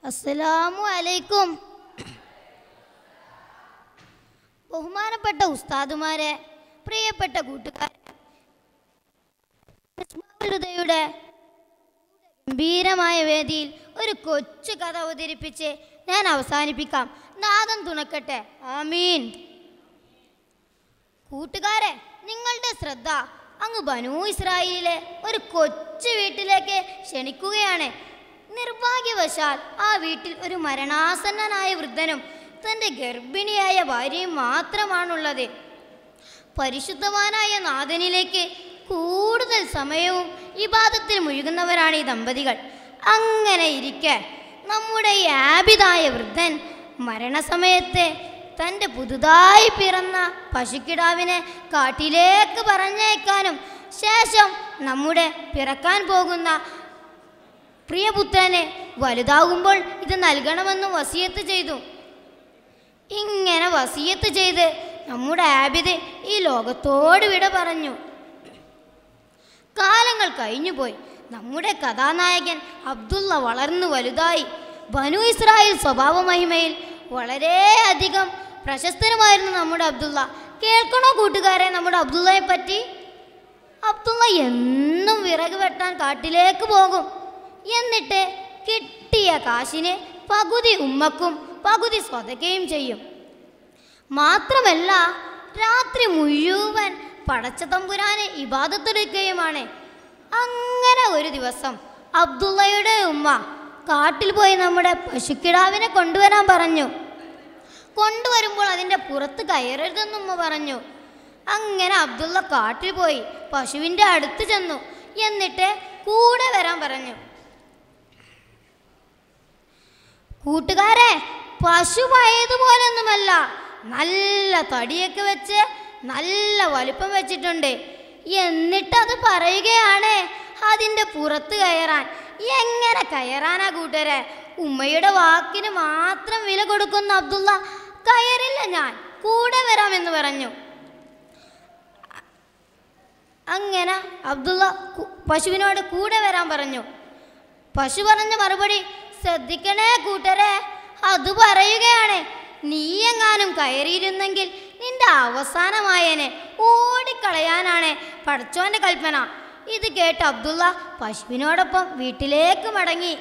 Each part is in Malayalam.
അസ്സലാമു അലൈക്കും ബഹുമാനപ്പെട്ട ഉസ്താദുമാരെ പ്രിയപ്പെട്ട കൂട്ടുകാരെ ഹൃദയുടെ ഗംഭീരമായ വേദിയിൽ ഒരു കൊച്ചു കഥ അവതരിപ്പിച്ച് ഞാൻ അവസാനിപ്പിക്കാം നാദം തുണക്കട്ടെ ആമീൻ കൂട്ടുകാരെ നിങ്ങളുടെ ശ്രദ്ധ അങ്ങ് ബനു ഇസ്രായേലിലെ ഒരു കൊച്ചു വീട്ടിലേക്ക് ക്ഷണിക്കുകയാണ് നിർഭാഗ്യവശാൽ ആ വീട്ടിൽ ഒരു മരണാസന്നനായ വൃദ്ധനും തൻ്റെ ഗർഭിണിയായ ഭാര്യയും മാത്രമാണുള്ളത് പരിശുദ്ധവാനായ നാഥനിലേക്ക് കൂടുതൽ സമയവും ഇബാദത്തിൽ മുഴുകുന്നവരാണ് ഈ ദമ്പതികൾ അങ്ങനെ ഇരിക്കെ നമ്മുടെ ഈ ആബിദായ വൃദ്ധൻ മരണസമയത്ത് തൻ്റെ പുതുതായി പിറന്ന പശുക്കിടാവിനെ കാട്ടിലേക്ക് പറഞ്ഞയക്കാനും ശേഷം നമ്മുടെ പിറക്കാൻ പോകുന്ന പ്രിയപുത്രനെ വലുതാകുമ്പോൾ ഇത് നൽകണമെന്ന് വസിയത്ത് ചെയ്തു ഇങ്ങനെ വസിയത്ത് ചെയ്ത് നമ്മുടെ ആബിദ് ഈ ലോകത്തോട് വിട പറഞ്ഞു കാലങ്ങൾ കഴിഞ്ഞുപോയി നമ്മുടെ കഥാനായകൻ അബ്ദുള്ള വളർന്നു വലുതായി ബനു ഇസ്രായേൽ സ്വഭാവ മഹിമയിൽ വളരെയധികം പ്രശസ്തനുമായിരുന്നു നമ്മുടെ അബ്ദുള്ള കേൾക്കണോ കൂട്ടുകാരെ നമ്മുടെ അബ്ദുള്ളയെ പറ്റി അബ്ദുള്ള എന്നും വിറക് വെട്ടാൻ കാട്ടിലേക്ക് പോകും എന്നിട്ട് കിട്ടിയ കാശിന് പകുതി ഉമ്മക്കും പകുതി സ്വതകയും ചെയ്യും മാത്രമല്ല രാത്രി മുഴുവൻ പടച്ച തമ്പുരാന് ഇബാദത്തെടുക്കുകയുമാണ് അങ്ങനെ ഒരു ദിവസം അബ്ദുള്ളയുടെ ഉമ്മ കാട്ടിൽ പോയി നമ്മുടെ പശുക്കിടാവിനെ കൊണ്ടുവരാൻ പറഞ്ഞു കൊണ്ടുവരുമ്പോൾ അതിൻ്റെ പുറത്ത് കയറരുതെന്ന് ഉമ്മ പറഞ്ഞു അങ്ങനെ അബ്ദുള്ള കാട്ടിൽ പോയി പശുവിൻ്റെ അടുത്ത് ചെന്നു എന്നിട്ട് കൂടെ വരാൻ പറഞ്ഞു കൂട്ടുകാരെ പശു പഴയതുപോലൊന്നുമല്ല നല്ല തടിയൊക്കെ വെച്ച് നല്ല വലുപ്പം വെച്ചിട്ടുണ്ട് എന്നിട്ടത് പറയുകയാണ് അതിൻ്റെ പുറത്ത് കയറാൻ എങ്ങനെ കയറാനാ കൂട്ടുകാരെ ഉമ്മയുടെ വാക്കിന് മാത്രം വില കൊടുക്കുന്ന അബ്ദുള്ള കയറില്ല ഞാൻ കൂടെ വരാമെന്ന് പറഞ്ഞു അങ്ങനെ അബ്ദുള്ള കു- പശുവിനോട് കൂടെ വരാൻ പറഞ്ഞു പശു പറഞ്ഞ മറുപടി ശ്രദ്ധിക്കണേ കൂട്ടരെ അത് പറയുകയാണ് നീ എങ്ങാനും കയറിയിരുന്നെങ്കിൽ നിന്റെ അവസാനമായനെ ഓടിക്കളയാനാണ് പടച്ചോന്റെ കൽപ്പന ഇത് കേട്ട് അബ്ദുള്ള പശുവിനോടൊപ്പം വീട്ടിലേക്ക് മടങ്ങി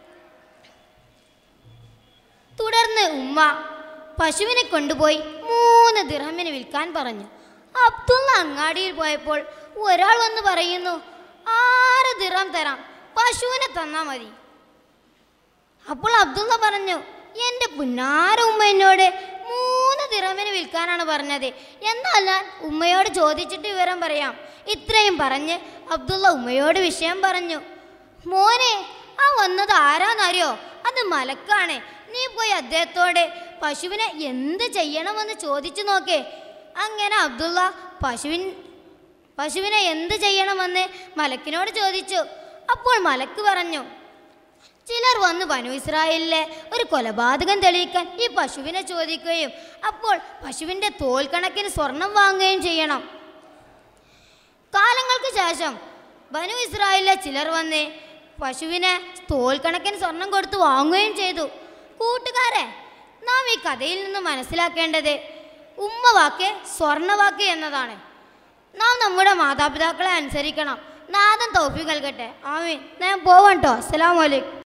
തുടർന്ന് ഉമ്മ പശുവിനെ കൊണ്ടുപോയി മൂന്ന് ദിർഹമിന് വിൽക്കാൻ പറഞ്ഞു അബ്ദുള്ള അങ്ങാടിയിൽ പോയപ്പോൾ ഒരാൾ വന്ന് പറയുന്നു ആറ് ദിർഹം തരാം പശുവിനെ തന്നാ മതി അപ്പോൾ അബ്ദുള്ള പറഞ്ഞു എൻ്റെ പുന്നാര ഉമ്മ എന്നോട് മൂന്ന് ദിറമിന് വിൽക്കാനാണ് പറഞ്ഞത് എന്നാൽ ഞാൻ ഉമ്മയോട് ചോദിച്ചിട്ട് വിവരം പറയാം ഇത്രയും പറഞ്ഞ് അബ്ദുള്ള ഉമ്മയോട് വിഷയം പറഞ്ഞു മോനെ ആ വന്നത് ആരാന്നറിയോ അത് മലക്കാണ് നീ പോയി അദ്ദേഹത്തോട് പശുവിനെ എന്ത് ചെയ്യണമെന്ന് ചോദിച്ചു നോക്കേ അങ്ങനെ അബ്ദുള്ള പശുവിൻ പശുവിനെ എന്ത് ചെയ്യണമെന്ന് മലക്കിനോട് ചോദിച്ചു അപ്പോൾ മലക്ക് പറഞ്ഞു ചിലർ വന്ന് ബനു ഇസ്രായേലിലെ ഒരു കൊലപാതകം തെളിയിക്കാൻ ഈ പശുവിനെ ചോദിക്കുകയും അപ്പോൾ പശുവിൻ്റെ തോൽ കണക്കിന് സ്വർണം വാങ്ങുകയും ചെയ്യണം കാലങ്ങൾക്ക് ശേഷം ബനു ഇസ്രായേലിലെ ചിലർ വന്ന് പശുവിനെ തോൽ കണക്കിന് സ്വർണം കൊടുത്ത് വാങ്ങുകയും ചെയ്തു കൂട്ടുകാരെ നാം ഈ കഥയിൽ നിന്ന് മനസ്സിലാക്കേണ്ടത് ഉമ്മ വാക്ക് സ്വർണ്ണവാക്ക് എന്നതാണ് നാം നമ്മുടെ മാതാപിതാക്കളെ അനുസരിക്കണം നാദം തോഫി നൽകട്ടെ ആമീൻ ഞാൻ പോവാം കേട്ടോ അസ്സലാമലൈക്കും